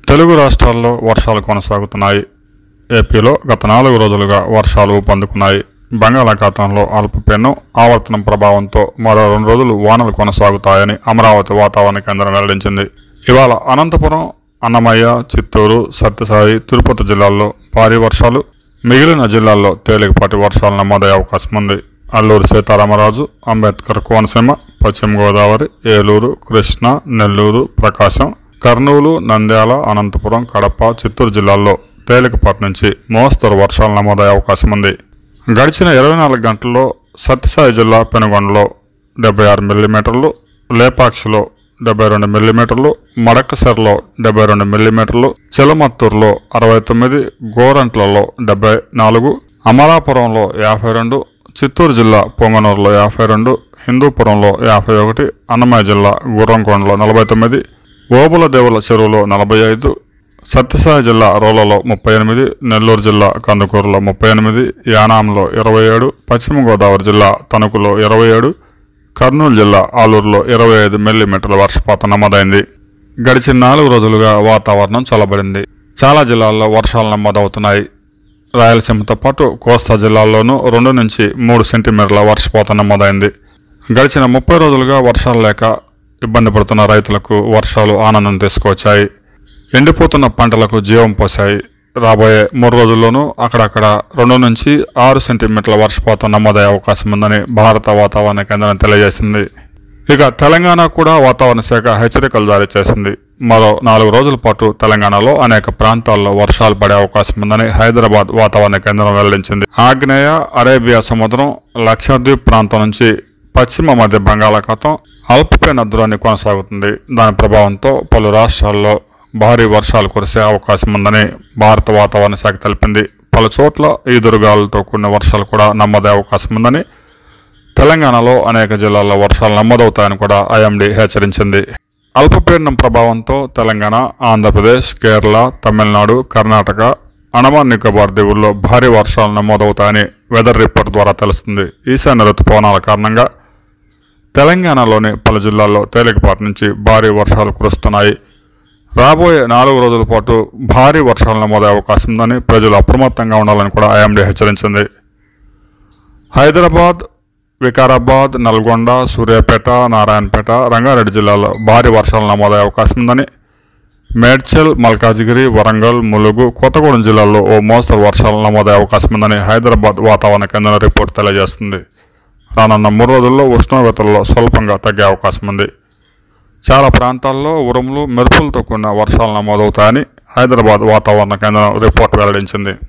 తెలుగు రాష్ట్రాల్లో వర్షాలు కొనసాగుతున్నాయి ఏపీలో గత నాలుగు రోజులుగా వర్షాలు ఊపందుకున్నాయి బంగాళాఖాతంలో అల్పపీడనం ఆవర్తనం ప్రభావంతో మరో రెండు రోజులు వానలు కొనసాగుతాయని అమరావతి వాతావరణ కేంద్రం వెల్లడించింది ఇవాళ అనంతపురం అన్నమయ్య చిత్తూరు సత్యసాయి తిరుపతి జిల్లాల్లో భారీ వర్షాలు మిగిలిన జిల్లాల్లో తేలికపాటి వర్షాలు నమోదయ్యే అవకాశం ఉంది అల్లూరు సీతారామరాజు అంబేద్కర్ కోనసీమ పశ్చిమ గోదావరి ఏలూరు కృష్ణా నెల్లూరు ప్రకాశం కర్నూలు నంద్యాల అనంతపురం కడప చిత్తూరు జిల్లాల్లో తేలికపాటి నుంచి మోస్తరు వర్షాలు నమోదయ్యే అవకాశం ఉంది గడిచిన ఇరవై నాలుగు గంటల్లో సత్యసాయి జిల్లా పెనుగొండలో డెబ్బై ఆరు మిల్లీమీటర్లు లేపాక్షిలో డెబ్బై రెండు మిల్లీమీటర్లు మడకసెరలో డెబ్బై రెండు మిల్లీమీటర్లు చిలమత్తూరులో అరవై తొమ్మిది గోరంట్లలో డెబ్బై నాలుగు అమలాపురంలో యాభై రెండు చిత్తూరు జిల్లా పొంగనూరులో యాభై రెండు హిందూపురంలో యాభై ఒకటి అన్నమయ్య జిల్లా గుర్రంకొండలో నలభై తొమ్మిది ఓబుల దేవుల చెరువులో నలభై ఐదు సత్యసాయి జిల్లా రోలలో ముప్పై ఎనిమిది నెల్లూరు జిల్లా కందుకూరులో ముప్పై ఎనిమిది యానాంలో ఇరవై ఏడు పశ్చిమ గోదావరి జిల్లా తణుకులో ఇరవై ఏడు కర్నూలు జిల్లా ఆలూరులో ఇరవై ఐదు మిల్లీమీటర్ల వర్షపాతం నమోదైంది గడిచిన నాలుగు రోజులుగా వాతావరణం చల్లబడింది చాలా జిల్లాల్లో వర్షాలు నమోదవుతున్నాయి రాయలసీమతో పాటు కోస్తా జిల్లాల్లోనూ రెండు నుంచి మూడు సెంటీమీటర్ల వర్షపాతం నమోదైంది గడిచిన ముప్పై రోజులుగా వర్షాలు లేక ఇబ్బంది పడుతున్న రైతులకు వర్షాలు ఆనందం తీసుకొచ్చాయి ఎండిపోతున్న పంటలకు జీవం పోశాయి రాబోయే మూడు రోజుల్లోనూ అక్కడక్కడ రెండు నుంచి ఆరు సెంటీమీటర్ల వర్షపాతం నమోదయ్యే అవకాశం ఉందని భారత వాతావరణ కేంద్రం తెలియజేసింది ఇక తెలంగాణ కూడా వాతావరణ శాఖ హెచ్చరికలు జారీ చేసింది మరో నాలుగు రోజుల పాటు తెలంగాణలో అనేక ప్రాంతాల్లో వర్షాలు పడే అవకాశం ఉందని హైదరాబాద్ వాతావరణ కేంద్రం వెల్లడించింది ఆగ్నేయ అరేబియా సముద్రం లక్షద్వీప్ ప్రాంతం నుంచి పశ్చిమ మధ్య బంగాళాఖాతం అల్పపీడన ద్రోణి కొనసాగుతుంది దాని ప్రభావంతో పలు రాష్ట్రాల్లో భారీ వర్షాలు కురిసే అవకాశం ఉందని భారత వాతావరణ శాఖ తెలిపింది పలు చోట్ల ఈదురుగాలులతో కూడిన వర్షాలు కూడా నమోదే అవకాశం ఉందని తెలంగాణలో అనేక జిల్లాల్లో వర్షాలు నమోదవుతాయని కూడా ఐఎండీ హెచ్చరించింది అల్పపీడనం ప్రభావంతో తెలంగాణ ఆంధ్రప్రదేశ్ కేరళ తమిళనాడు కర్ణాటక అండమాన్ నికోబార్ దీవుల్లో భారీ వర్షాలు నమోదవుతాయని వెదర్ రిపోర్ట్ ద్వారా తెలుస్తుంది ఈశాన్య ఋతుపవనాల కారణంగా తెలంగాణలోని పలు జిల్లాల్లో తేలికపాటి నుంచి భారీ వర్షాలు కురుస్తున్నాయి రాబోయే నాలుగు రోజుల పాటు భారీ వర్షాలు నమోదయ్యే అవకాశం ఉందని ప్రజలు అప్రమత్తంగా ఉండాలని కూడా ఐఎండీ హెచ్చరించింది హైదరాబాద్ వికారాబాద్ నల్గొండ సూర్యాపేట నారాయణపేట రంగారెడ్డి జిల్లాలో భారీ వర్షాలు నమోదయ్యే అవకాశం ఉందని మేడ్చల్ మల్కాజిగిరి వరంగల్ ములుగు కొత్తగూడెం జిల్లాల్లో ఓ మోస్తరు వర్షాలు నమోదయ్యే అవకాశం ఉందని హైదరాబాద్ వాతావరణ కేంద్రం రిపోర్ట్ తెలియజేస్తుంది రానున్న మూడు రోజుల్లో ఉష్ణోగ్రతల్లో స్వల్పంగా తగ్గే అవకాశం ఉంది చాలా ప్రాంతాల్లో ఉరుములు మెరుపులతో కూడిన వర్షాలు నమోదవుతాయని హైదరాబాద్ వాతావరణ కేంద్రం రిపోర్ట్ వెల్లడించింది